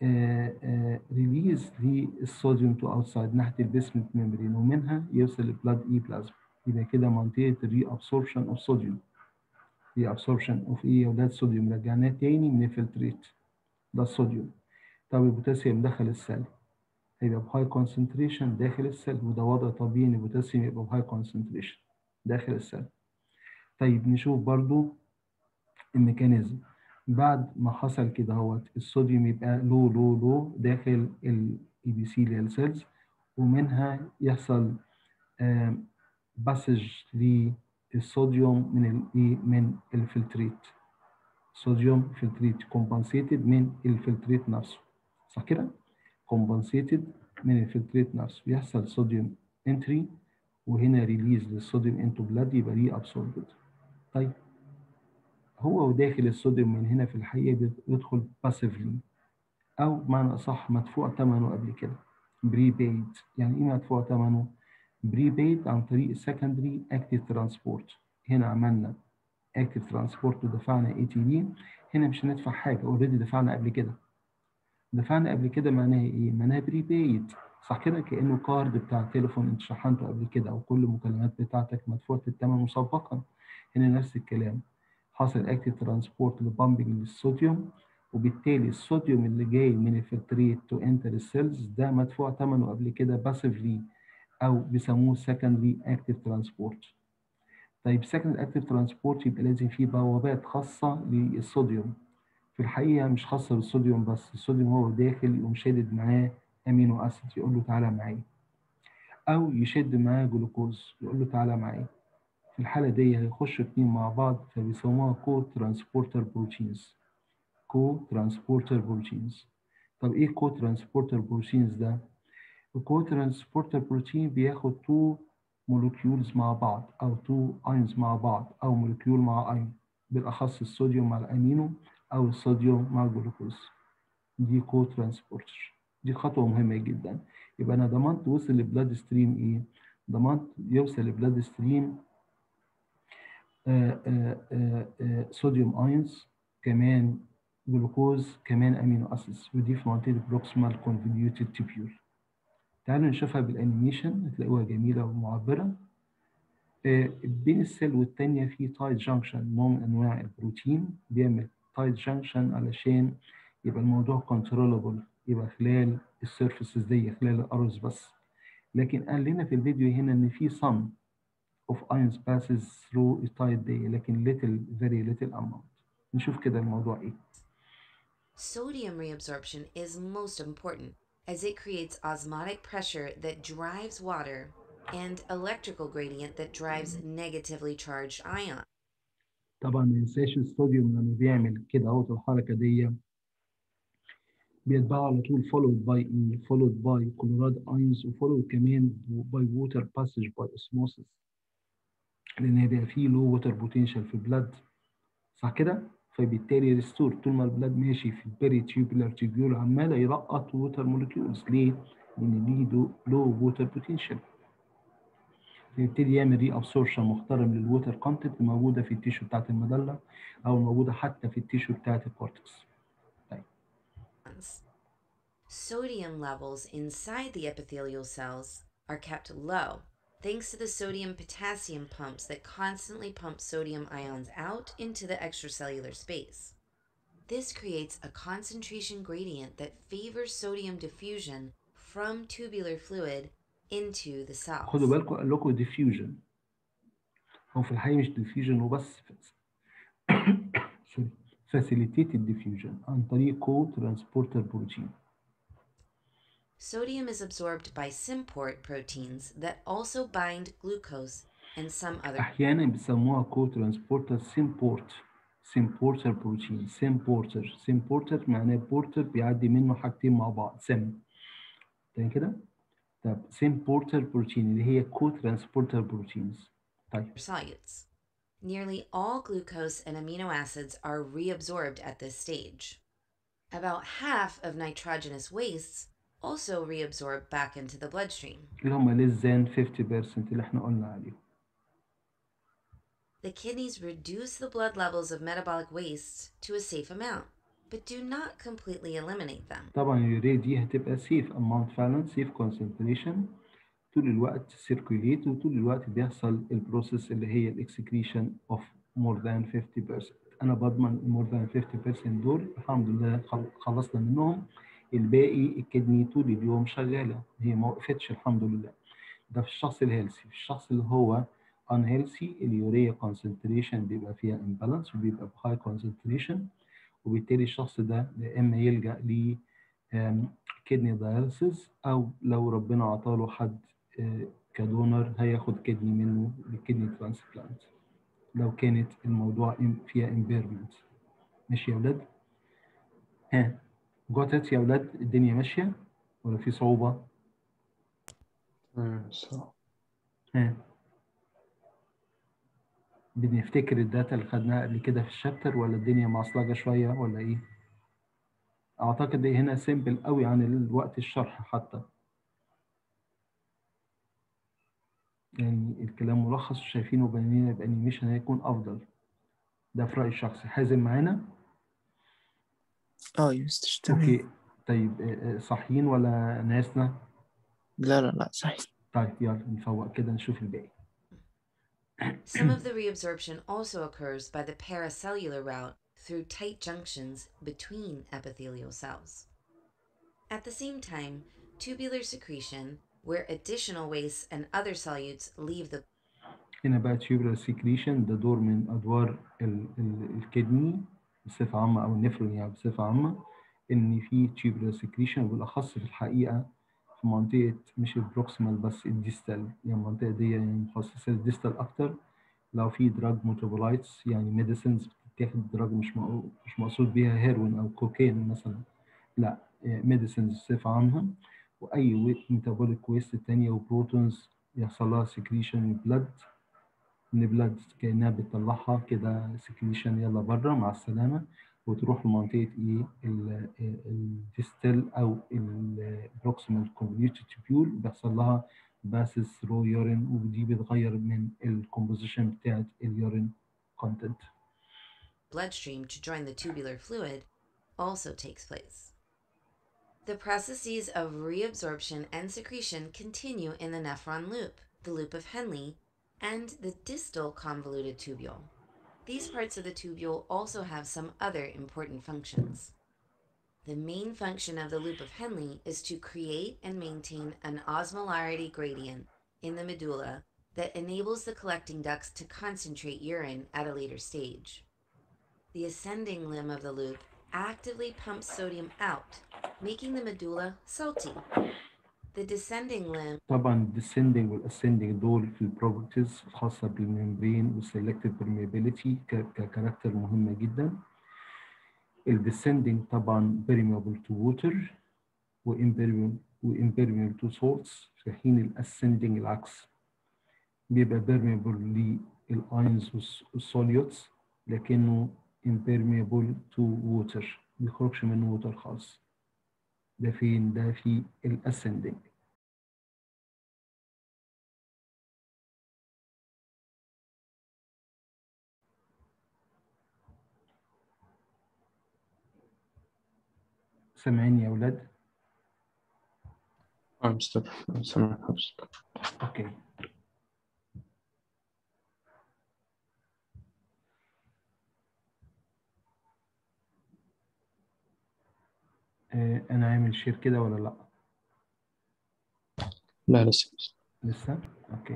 ريليز للصوديوم تو اوتسايد ناحيه البيسمنت ميمبرين ومنها يوصل للبلاد اي بلازما يبقى كده منطقه الري ابسوربشن اوف صوديوم ري ابسوربشن اوف ايه يا اولاد صوديوم رجعناه تاني من الفلتريت ده الصوديوم طب البوتاسيوم دخل السيل هيبقى بهاي كونسنتريشن داخل السيل وده وضع طبيعي ان البوتاسيوم يبقى بهاي كونسنتريشن داخل السيل طيب نشوف برضو الميكانيزم بعد ما حصل كده اهوت الصوديوم يبقى لو لو لو داخل الابيثيليال سيلز ومنها يحصل باسج للصوديوم من الايه من الفلتريت صوديوم فلتريت كومبنسيتد من الفلتريت نفسه صح كده كومبنسيتد من الفلتريت نفسه يحصل صوديوم انتري وهنا ريليز للصوديوم انتو بلاد يبقى ري ابسوربد طيب هو وداخل الصوديوم من هنا في الحقيقه بيدخل باسيفلي او بمعنى اصح مدفوع ثمنه قبل كده بري بيد يعني ايه مدفوع ثمنه بري بيد عن طريق السكندري اكتيف ترانسبورت هنا عملنا اكتيف ترانسبورت ودفعنا اي تي بي هنا مش هندفع حاجه اوريدي دفعنا قبل كده دفعنا قبل كده معناها ايه معناها بري بيد صح كده كانه كارد بتاع التليفون انت شحنته قبل كده او كل المكالمات بتاعتك مدفوعه الثمن مسبقا هنا نفس الكلام حصل اكتيف ترانسبورت لبامبنج للصوديوم وبالتالي الصوديوم اللي جاي من الفلتريت تو انتر السيلز ده مدفوع ثمنه قبل كده باسفلي او بيسموه سكندري اكتيف ترانسبورت طيب سكندري اكتيف ترانسبورت يبقى لازم فيه بوابات خاصه للصوديوم في الحقيقه مش خاصه بالصوديوم بس الصوديوم هو داخل يقوم شادد معاه امينو اسيد يقول له تعالى معايا او يشد معاه جلوكوز يقول له تعالى معايا في الحالة دي هيخشوا اتنين مع بعض فبيسموها كو ترانسبورتر بروتينز كو ترانسبورتر بروتينز طب ايه كو ترانسبورتر بروتينز ده؟ الكو ترانسبورتر بروتين بياخد تو مولكيولز مع بعض او تو اينز مع بعض او مولكيول مع اين بالاخص الصوديوم مع الامينو او الصوديوم مع الجلوكوز دي كو ترانسبورتر دي خطوة مهمة جدا يبقى انا ضمنت وصل لبلاد ستريم ايه؟ ضمنت يوصل لبلاد ستريم صوديوم ايونز كمان جلوكوز كمان امينو اسيدز ودي في منطقه البروكسيمال كونفوليوتد تيبيول تعالوا نشوفها بالانيميشن هتلاقوها جميله ومعبره بين السيل والتانية في تايت جانكشن نوع من انواع البروتين بيعمل تايت جانكشن علشان يبقى الموضوع كنترولبل يبقى خلال السيرفيسز دي خلال الارز بس لكن قال لنا في الفيديو هنا ان في some of ions passes through a tight day لكن little very little amount نشوف كده الموضوع ايه
Sodium reabsorption is most important as it creates osmotic pressure that drives water and electrical gradient that drives negatively charged ion.
طبعا ما ننساش الصوديوم لما بيعمل كده اهوت الحركه دي بيتباع على طول followed by E followed by chloride ions وfollowed كمان by water passage by osmosis لان هيبقى فيه low water potential في blood صح كده؟ فبالتالي ريستور طول ما البلاد ماشي في البيري تيوبولار تيبيول عمال يلقط ووتر مولكيولز ليه؟ لان ليه لو ووتر بوتنشال فيبتدي يعمل ري ابسورشن محترم للووتر كونتنت الموجوده في التيشو بتاعت المظله او الموجوده حتى في التيشو بتاعت الكورتكس. طيب
Sodium levels inside the epithelial cells are kept low thanks to the sodium potassium pumps that constantly pump sodium ions out into the extracellular space. This creates a concentration gradient that favors sodium diffusion from tubular fluid into the cells.
خدوا بالكم قال لكم ديفيوجن هو في الحقيقه مش ديفيوجن وبس سوري فاسيليتيتد ديفيوجن عن طريق كو ترانسبورتر بروتين
Sodium is absorbed by symport proteins that also bind glucose and some other
احيانا بيسموها كو ترانسبورتر سيمبورت سيمبورتر بروتين سيمبورتر سيمبورتر معناه بورتر بيعدي منه حاجتين مع بعض سم تاني كده طب سيمبورتر بروتين اللي هي كو ترانسبورتر بروتينز طيب
solutes. Nearly all glucose and amino acids are reabsorbed at this stage. About half of nitrogenous wastes also reabsorb back into the bloodstream.
اللي هم less than 50% اللي احنا قلنا عليهم
The kidneys reduce the blood levels of metabolic wastes to a safe amount, but do not completely eliminate them.
طبعا اليوريا دي هتبقى سيف اماونت فعلا سيف كونسنتريشن طول الوقت سيركوليت وطول الوقت بيحصل البروسيس اللي هي الاكسكريشن اوف مور ذان 50% انا بضمن مور ذان 50% دول الحمد لله خل- خلصنا منهم الباقي الكدني طول اليوم شغاله هي ما وقفتش الحمد لله ده في الشخص الهيلثي في الشخص اللي هو unhealthy اليوريا concentration بيبقى فيها imbalance وبيبقى بهاي concentration وبالتالي الشخص ده يا اما يلجا ل كدني داياليسيس او لو ربنا عطاله حد آه، كدونر هياخد كدني منه لكدني ترانسبلانت لو كانت الموضوع إم- فيها امبيرمنت ماشي يا ولاد ها جوتت يا ولاد الدنيا ماشيه ولا في صعوبه
تمام صح
ها بنفتكر الداتا اللي خدناها قبل كده في الشابتر ولا الدنيا معصلجه شويه ولا ايه اعتقد إيه هنا سيمبل قوي عن الوقت الشرح حتى يعني الكلام ملخص وشايفينه بانينا بانيميشن هيكون افضل ده في رايي الشخصي حازم معانا
اه يا مستر تمام
اوكي طيب آه، آه، صاحيين ولا ناسنا
لا لا لا صحيح
طيب يلا نفوق كده نشوف الباقي
Some of the reabsorption also occurs by the paracellular route through tight junctions between epithelial cells. At the same time, tubular secretion, where additional wastes and other solutes leave the
هنا بقى tubular secretion ده دور من ادوار ال ال الكدني بصفه عامه او النفرون يعني بصفه عامه ان في tubular secretion بالاخص في الحقيقه في منطقه مش البروكسيمال بس الديستال يعني المنطقه دي يعني مخصصه للديستال اكتر لو في دراج ميتابولايتس يعني ميديسنز بتتاخد دراج مش مق- مش مقصود بيها هيروين او كوكين مثلا لا ميديسنز بصفه عامه واي ميتابوليك ويست تانية وبروتونز يحصل لها سكريشن من البلد من البلد كانها بتطلعها كده سكريشن يلا بره مع السلامه وتروح لمنطقه ايه الديستال او البروكسيمال كونفوليوتد تيبيول بيحصل لها باسس ثرو يورين ودي بتغير من الكومبوزيشن بتاعت اليورين كونتنت
bloodstream to join the tubular fluid also takes place. The processes of reabsorption and secretion continue in the nephron loop, the loop of Henle, and the distal convoluted tubule. These parts of the tubule also have some other important functions. The main function of the loop of Henle is to create and maintain an osmolarity gradient in the medulla that enables the collecting ducts to concentrate urine at a later stage. The ascending limb of the loop actively pumps sodium out, making the medulla salty. The descending limb
طبعا الديسندنج والاسcending دول في البروبرتيز الخاصه بالممبرين والسلكتيف برميابيليتي ككاركتر مهمه جدا الديسندنج طبعا permeable to water وimpermeable وimpermeable to salts في حين الاسcending العكس بيبقى permeable للاينز والسوليوتس لكنه impermeable to water بيخرجش منه ووتر خالص ده فين ده في الاسcending سامعين يا اولاد
اه مستر سامع مستر
اوكي آه، انا عامل شير كده ولا لا
لا لسه
لسه اوكي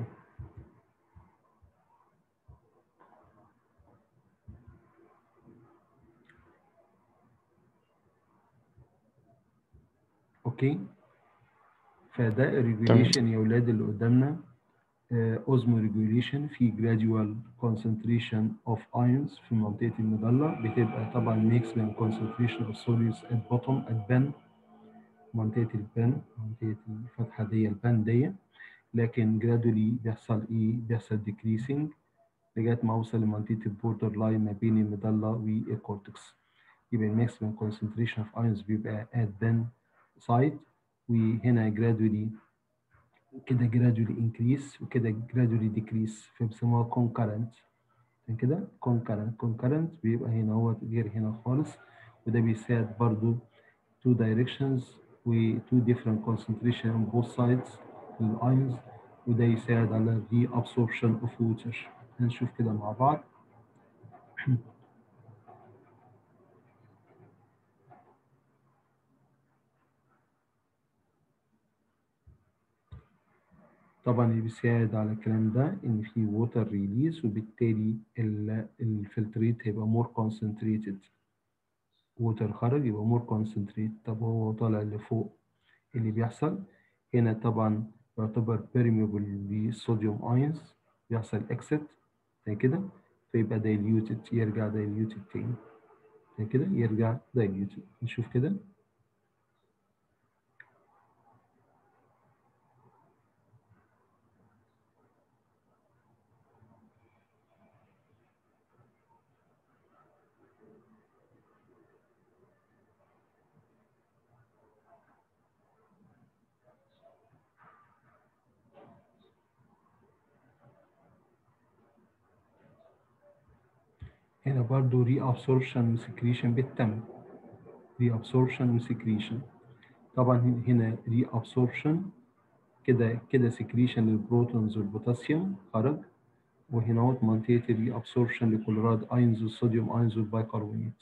اوكي فده الريجوليشن يا اولاد اللي قدامنا اوزمو ريجوليشن في gradual concentration of ions في منطقه المظله بتبقى طبعا maximum concentration of solids at bottom at bend منطقه البن منطقه الفتحه دي البن دي لكن gradually بيحصل ايه بيحصل decreasing لغايه ما اوصل لمنطقه البوردر لاين ما بين المظله والكورتكس يبقى الماكسيمم concentration of ions بيبقى at bend side وهنا gradually كده gradually increase وكده gradually decrease فبيسموها concurrent عشان كده concurrent concurrent بيبقى هنا هو غير هنا خالص وده بيساعد برضو two directions و two different concentration on both sides للأيونز وده يساعد على reabsorption of water هنشوف كده مع بعض طبعا اللي بيساعد على الكلام ده ان في ووتر ريليز وبالتالي الفلتريت هيبقى مور كونسنتريتد ووتر خرج يبقى مور كونسنتريت طب هو طالع لفوق اللي بيحصل هنا طبعا يعتبر بيرميبل للصوديوم ايونز بيحصل اكسيت زي كده فيبقى دايليوتد يرجع دايليوتد تاني زي كده يرجع دايليوتد نشوف كده هنا برضو ري ابسوربشن وسكريشن بالتم ري ابسوربشن وسكريشن طبعا هنا ري ابسوربشن كده كده سكريشن للبروتونز والبوتاسيوم خرج وهنا اهوت منطقه الري ابسوربشن لكلوراد اينز والصوديوم اينز والبيكربونات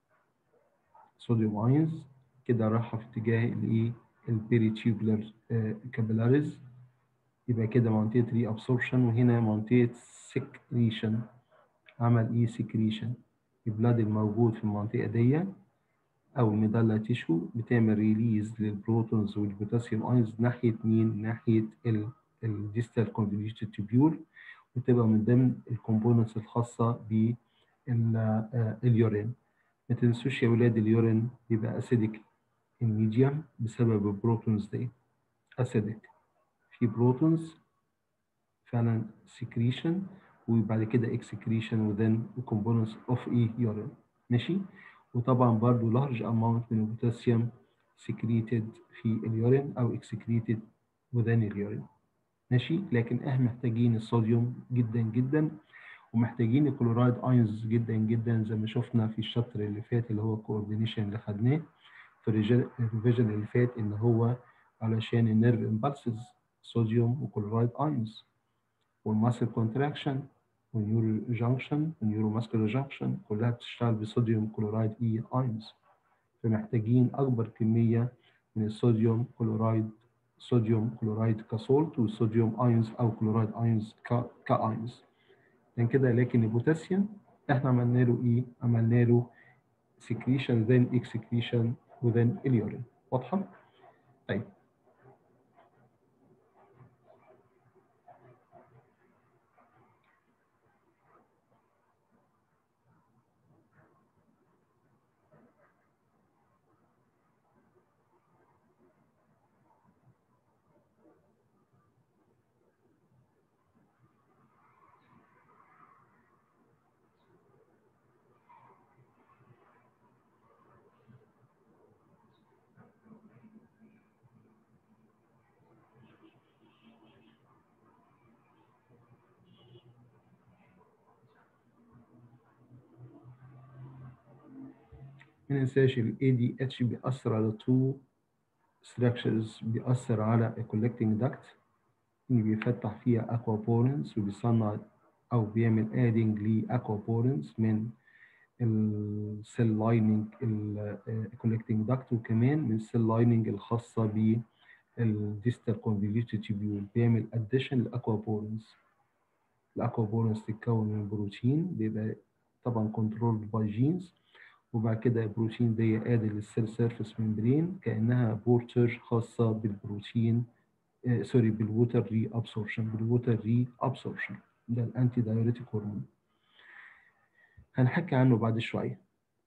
صوديوم اينز كده رايحه في اتجاه الايه البيريتيوبلر كابيلاريز يبقى كده منطقه ري ابسوربشن وهنا منطقه سكريشن عمل ايه سكريشن البلاد الموجود في المنطقه دي او الميدالا تيشو بتعمل ريليز للبروتونز والبوتاسيوم ايونز ناحيه مين ناحيه الديستال كونفوليوتد تيبيول وتبقى من ضمن الكومبوننتس الخاصه باليورين ما تنسوش يا ولاد اليورين بيبقى اسيدك الميديم بسبب البروتونز دي اسيدك في بروتونز فعلا سكريشن وبعد كده اكسكريشن وذن components اوف ايه يورين ماشي وطبعا برضو large amount من البوتاسيوم secreted في اليورين او excreted within اليورين ماشي لكن احنا محتاجين الصوديوم جدا جدا ومحتاجين الكلورايد ايونز جدا جدا زي ما شفنا في الشابتر اللي فات اللي هو الكوردينيشن اللي خدناه في الريفيجن اللي فات ان هو علشان النيرف امبالسز صوديوم وكلورايد ايونز والماسل كونتراكشن والنيورو جانكشن والنيورو ماسكولار جانكشن كلها بتشتغل بصوديوم كلورايد اي ايونز فمحتاجين اكبر كميه من الصوديوم كلورايد صوديوم كلورايد كسولت والصوديوم ايونز او كلورايد ايونز كايونز عشان كده لكن البوتاسيوم احنا عملنا له ايه؟ عملنا له سكريشن ذن اكسكريشن وذن اليورين واضحه؟ طيب ما ننساش ال ADH بيأثر على two structures بيأثر على ال collecting duct اللي بيفتح فيها aquaporins وبيصنع أو بيعمل adding ل aquaporins من السيل لايننج الكولكتنج داكت وكمان من السيل لايننج الخاصه ب الديستال كونفوليوتد تيبيول بيعمل اديشن للاكوابورنز الاكوابورنز تتكون من بروتين بيبقى طبعا كنترول باي جينز وبعد كده البروتين دي ادي للسيل سيرفيس ممبرين كانها بورتر خاصه بالبروتين آه سوري بالووتر ري ابسوربشن بالووتر ري ابسوربشن ده الانتي دايوريتيك هرمون هنحكي عنه بعد شوية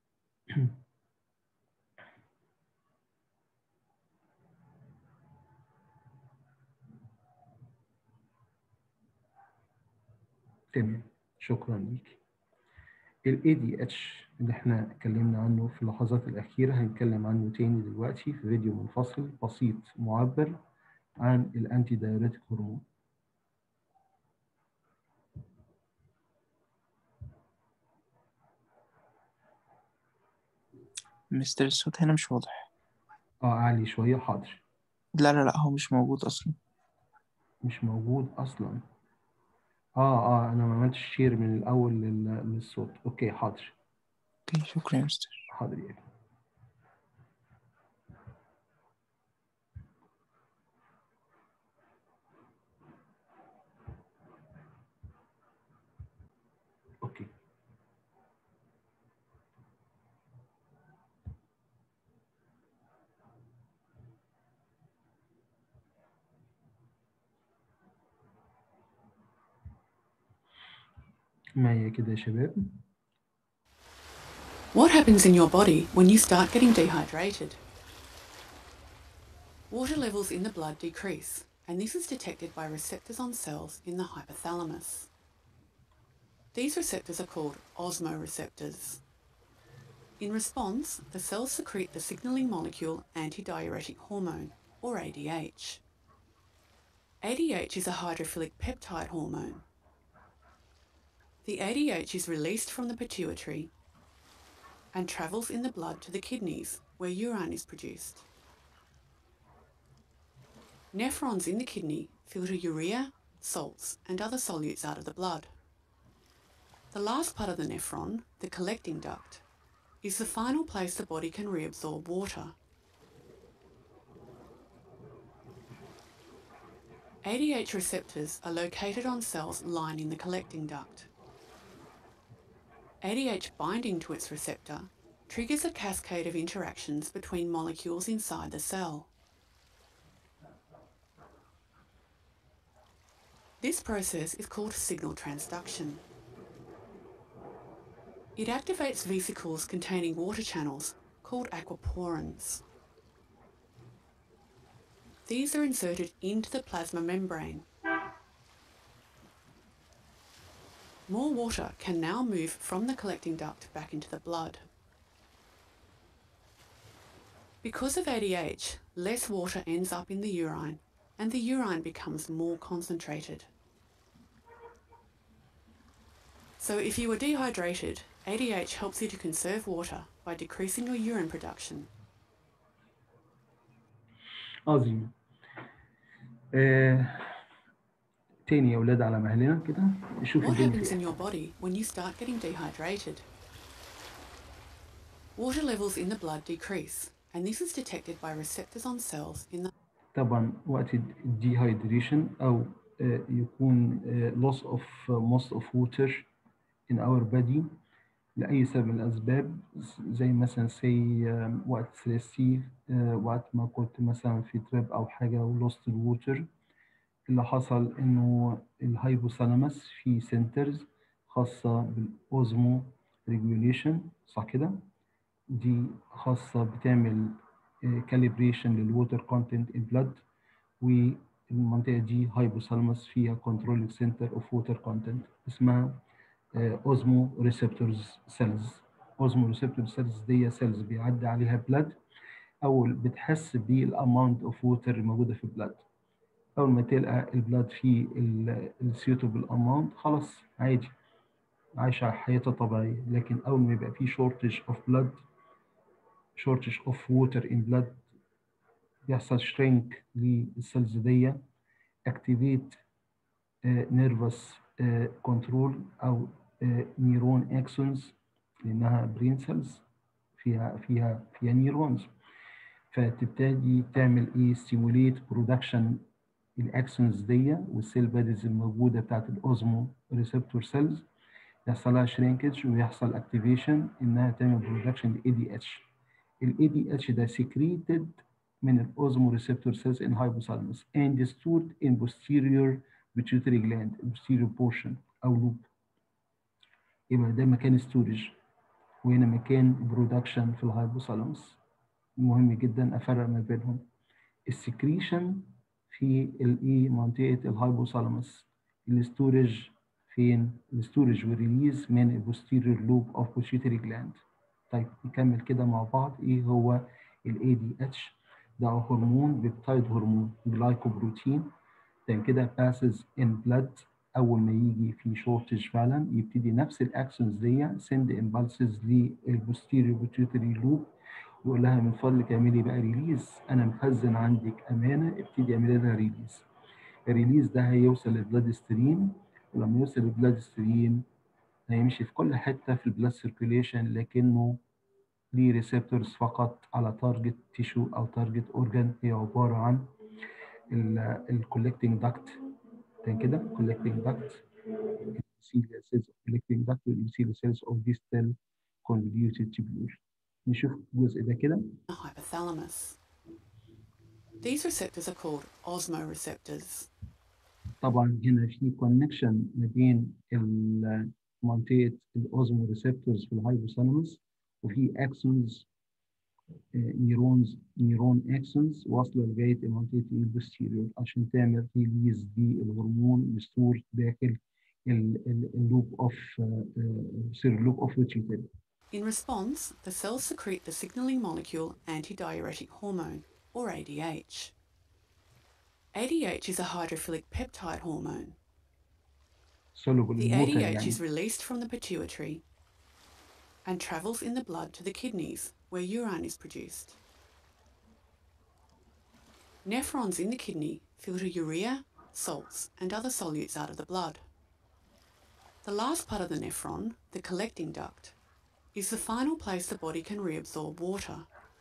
تمام شكرا ليك ال ADH اللي احنا اتكلمنا عنه في اللحظات الأخيرة هنتكلم عنه تاني دلوقتي في فيديو منفصل بسيط معبر عن الأنتي دايوريتيك هرمون
مستر الصوت هنا مش واضح
اه أعلي شوية حاضر
لا لا لا هو مش موجود أصلا
مش موجود أصلا اه اه أنا ما عملتش شير من الأول لل- للصوت أوكي حاضر
اوكي شكرا يا مستر
حاضر يعني اوكي معايا كده يا شباب
What happens in your body when you start getting dehydrated? Water levels in the blood decrease, and this is detected by receptors on cells in the hypothalamus. These receptors are called osmoreceptors. In response, the cells secrete the signalling molecule antidiuretic hormone, or ADH. ADH is a hydrophilic peptide hormone. The ADH is released from the pituitary and travels in the blood to the kidneys, where urine is produced. Nephrons in the kidney filter urea, salts, and other solutes out of the blood. The last part of the nephron, the collecting duct, is the final place the body can reabsorb water. ADH receptors are located on cells lining the collecting duct. ADH binding to its receptor triggers a cascade of interactions between molecules inside the cell. This process is called signal transduction. It activates vesicles containing water channels called aquaporins. These are inserted into the plasma membrane. More water can now move from the collecting duct back into the blood. Because of ADH, less water ends up in the urine and the urine becomes more concentrated. So if you are dehydrated, ADH helps you to conserve water by decreasing your urine production.
عظيم آه... تاني يا ولاد على مهلنا كده نشوف
What
الدنيا
happens
فيها.
in your body when you start getting dehydrated? Water levels in the blood decrease, and this is detected by receptors on cells in the
طبعا وقت الديهايدريشن او آه، يكون آه، loss of uh, most of water in our body لأي سبب من الأسباب زي مثلا سي وقت ستريسي وقت ما كنت مثلا في تريب أو حاجة ولوست الووتر اللي حصل إنه الهايبوثالاموس في سنترز خاصة بالأوزمو ريجوليشن صح كده؟ دي خاصة بتعمل كاليبريشن للووتر كونتنت ان بلاد والمنطقة دي هايبوثالاموس فيها كنترولينج سنتر اوف ووتر كونتنت اسمها اوزمو ريسبتورز سيلز اوزمو ريسبتور سيلز دي سيلز بيعدي عليها بلاد اول بتحس بالاماونت اوف ووتر الموجوده في البلاد اول ما تلقى البلاد فيه السيوتبل اماونت خلاص عادي عايشه حياتها طبيعيه لكن اول ما يبقى فيه شورتج اوف بلاد shortage of water in blood بيحصل shrink للسيلز دي activate نيرفس كنترول او نيرون اكسونز لانها برين سيلز فيها فيها فيها نيرونز فتبتدي تعمل ايه ستيموليت برودكشن الاكسونز دي والسيل باديز الموجوده بتاعت الاوزمو ريسبتور سيلز يحصل لها شرينكج ويحصل اكتيفيشن انها تعمل برودكشن الاي دي اتش الاي دي اتش ده سكريتد من الاوزمو ريسبتور cells in hypothalamus and stored in posterior pituitary gland posterior portion او لوب يبقى ده مكان ستورج وهنا مكان برودكشن في الهايبوثالاموس مهم جدا افرق ما بينهم السكريشن في الايه منطقه الهايبوثالاموس الستورج فين الستورج والريليز من البوستيريور لوب اوف pituitary gland طيب نكمل كده مع بعض ايه هو الاي دي اتش ده هرمون بيبتايد هرمون جلايكوبروتين then كده passes in blood اول ما يجي في شورتج فعلا يبتدي نفس الاكسونز دي send impulses للبوستيريور بيتيوتري لوب يقول لها من فضلك اعملي بقى ريليز انا مخزن عندك امانه ابتدي اعملي لها ريليز الريليز ده هيوصل للبلاد ستريم ولما يوصل للبلاد ستريم هيمشي في كل حته في البلاد سيركيوليشن لكنه ليه ريسبتورز فقط على تارجت تيشو او تارجت اورجان هي عباره عن الكولكتنج داكت كان كده collecting duct endothelial cells of collecting duct والendothelial cells of distal convoluted tubule نشوف الجزء ده كده
the hypothalamus. These receptors are called osmoreceptors.
طبعا هنا في كونكشن ما بين ال- منطقه الاوزمو ريسبتورز في الهايبوثالاموس وفي اكسونز نيرونز نيرون اكسونز واصله لغايه منطقه البوستيريور عشان تعمل ريليز للهرمون مستور داخل اللوب اوف سير لوب اوف بيتيوتري
In response, the cells secrete the signaling molecule antidiuretic hormone, or ADH. ADH is a hydrophilic peptide hormone.
soluble
The
الموتر
ADH
يعني
is released from the pituitary and travels in the blood to the kidneys, where urine is produced. Nephrons in the kidney filter urea, salts, and other solutes out of the blood. The last part of the nephron, the collecting duct, is the final place the body can reabsorb water.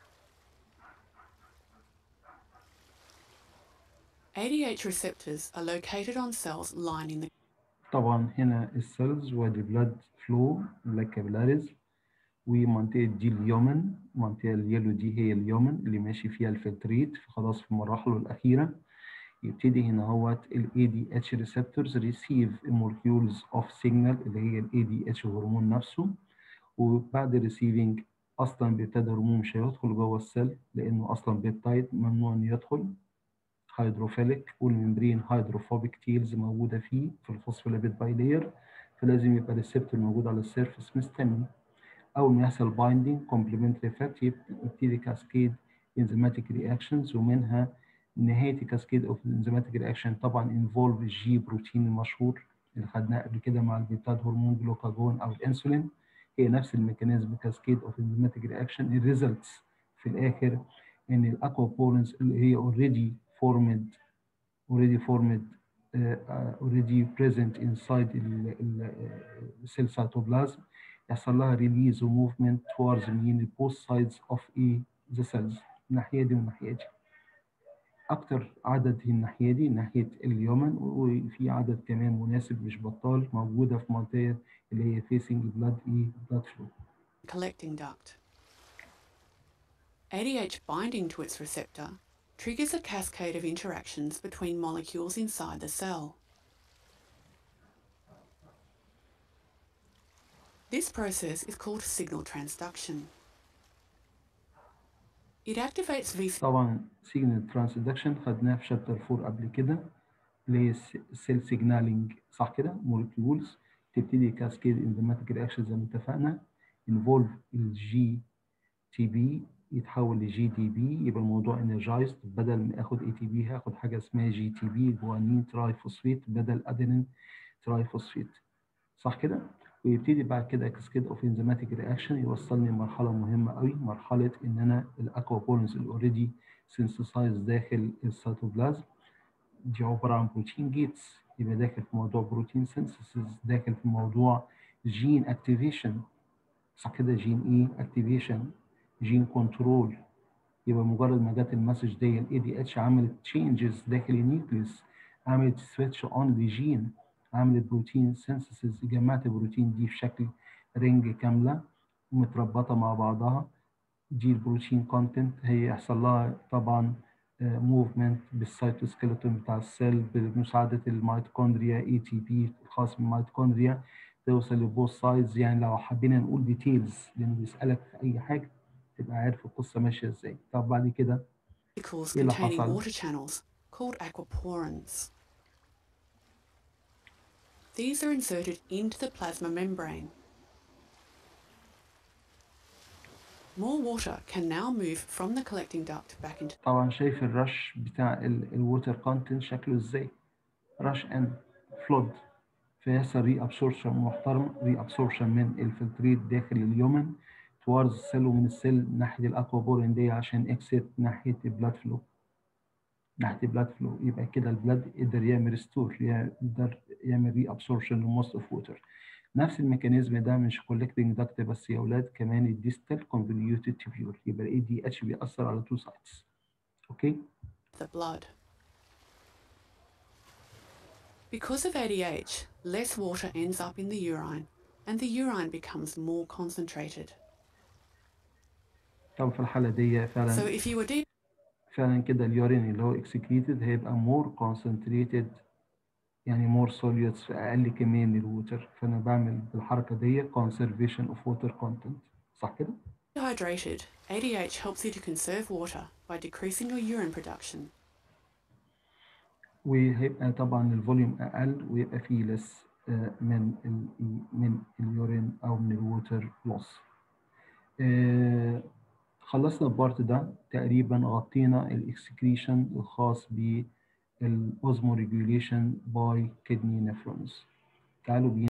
ADH receptors are located on cells lining the
طبعا هنا السيلز وادي بلاد فلو الكابيلاريز ومنطقه دي اليومن المنطقه اليلو دي هي اليومن اللي ماشي فيها الفلتريت خلاص في مراحله الاخيره يبتدي هنا هوت ال ADH receptors receive molecules of signal اللي هي ال ADH هرمون نفسه وبعد ريسيفنج اصلا بيبتدي هرمون مش هيدخل جوه السيل لانه اصلا بيبتايد ممنوع انه يدخل هيدروفيليك والممبرين هيدروفوبيك تيلز موجوده فيه في الفوسفوليبيد بايلير فلازم يبقى ريسبتور موجود على السيرفس مستني اول ما يحصل بايندينج كومبلمنتري افكت يبتدي كاسكيد انزيماتيك رياكشنز ومنها نهايه الكاسكيد اوف الانزيماتيك رياكشن طبعا انفولف الجي بروتين المشهور اللي خدناه قبل كده مع البيبتاد هرمون جلوكاجون او الانسولين هي نفس الميكانيزم كاسكيد اوف انزيماتيك رياكشن الريزلتس في الاخر ان الاكوابورنز اللي هي اوريدي formed already formed uh, uh, already present inside ال- ال- uh, cell cytoplasm يحصل لها release وmovement towards mean both sides of a the cells الناحية دي والناحية دي أكتر عدد هي الناحية دي ناحية اليومن وفي عدد كمان مناسب مش بطال موجودة في منطقة اللي هي facing blood E blood flow
collecting duct. ADH binding to its receptor triggers a cascade of interactions between molecules inside the cell. This process is called signal transduction. It activates V
طبعا سيجنال ترانسدكشن خدناه في شابتر 4 قبل كده اللي هي السيل سيجنالينج صح كده مولكيولز تبتدي كاسكيد انزيماتيك رياكشن زي ما اتفقنا انفولف الجي تي بي يتحول لجي دي بي يبقى الموضوع انرجايزد بدل ما اخد اي تي بي هاخد حاجه اسمها جي تي بي جوانين تراي فوسفيت بدل ادينين تراي فوسفيت صح كده ويبتدي بعد كده كاسكيد اوف انزيماتيك رياكشن يوصلني لمرحله مهمه قوي مرحله ان انا الاكوابولنس اللي اوريدي سينثسايز داخل السيتوبلازم دي عباره عن بروتين جيتس يبقى داخل في موضوع بروتين سينثيسيس داخل في موضوع جين اكتيفيشن صح كده جين ايه اكتيفيشن جين كنترول يبقى مجرد ما جت المسج دي الاي دي اتش عملت تشينجز داخل النيوكليوس عملت سويتش اون لجين عملت بروتين سينثيسيس جمعت البروتين دي في شكل رينج كامله متربطه مع بعضها دي البروتين كونتنت هي يحصل لها طبعا موفمنت بالسيتوسكيلتون بتاع السيل بمساعده الميتوكوندريا اي تي بي الخاص بالميتوكوندريا توصل لبوث سايدز يعني لو حبينا نقول ديتيلز لانه بيسالك في اي حاجه تبقى عارف القصه ماشيه ازاي طب بعد كده
Particles
إيه اللي
containing
حصل؟
water channels called aquaporins. These are inserted into the plasma membrane. More water can now move from the collecting duct back into
طبعا شايف الرش بتاع الووتر كونتنت شكله ازاي رش اند فلود فيحصل ري ابسوربشن محترم ري ابسوربشن من الفلتريت داخل اليومن توارز السيل ومن السيل ناحيه الاكوابورين دي عشان اكسيت ناحيه البلاد فلو ناحيه البلاد فلو يبقى كده البلاد قدر يعمل ريستور يقدر يعمل ري ابسوربشن لموست اوف ووتر نفس الميكانيزم ده مش كولكتنج داكت بس يا اولاد كمان الديستال كونفوليوتد تيبيول يبقى الاي دي اتش بيأثر على تو سايتس اوكي
the blood. Because of ADH, less water ends up in the urine and the urine becomes more concentrated.
طب في الحاله دي
So
فعلا
if you were deep
فعلا كده اليورين اللي هو اكسكريتد هيبقى مور كونسنتريتد يعني مور سوليوتس في اقل كميه من الووتر فانا بعمل بالحركه دي conservation of water content صح كده؟
dehydrated, ADH helps you to conserve water by decreasing your urine production.
وهيبقى طبعا الفوليوم اقل ويبقى فيه لس من ال من اليورين او من الووتر لوس خلصنا البارت ده تقريبا غطينا الاكسكريشن الخاص بالاوزمو ريجوليشن باي كدني نفرونز تعالوا بينا